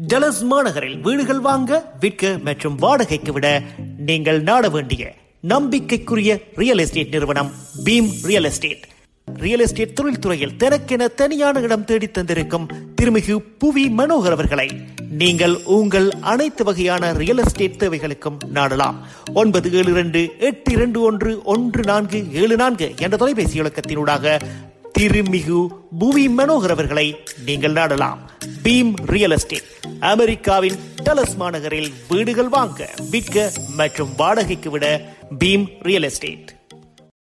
டலஸ் மாநகரில் வீடுகள் வாங்க விற்க மற்றும் வாடகைக்கு விட நீங்கள் நாட வேண்டிய நம்பிக்கைக்குரிய ரியல் எஸ்டேட் நிறுவனம் Bheem real estate real estate தொழில்துறையில் தனக்கென தனியான இடம் தேடி தந்திருக்கும் திருமிகு புவி மனோகர் அவர்களை நீங்கள் உங்கள் அனைத்து வகையான ரியல் எஸ்டேட் தேவைகளுக்கும் நாடலாம் ஒன்பது ஏழு இரண்டு எட்டு இரண்டு ஒன்று ஒன்று நான்கு ஏழு நான்கு என்ற தொலைபேசி இலக்கத்தினூடாக திருமிகு புவி மனோகர் அவர்களை நீங்கள் நாடலாம் பீம் ரியல் எஸ்டேட் அமெரிக்காவின் டலஸ் மாநகரில் வீடுகள் வாங்க விற்க மற்றும் வாடகைக்கு விட பீம் ரியல் எஸ்டேட்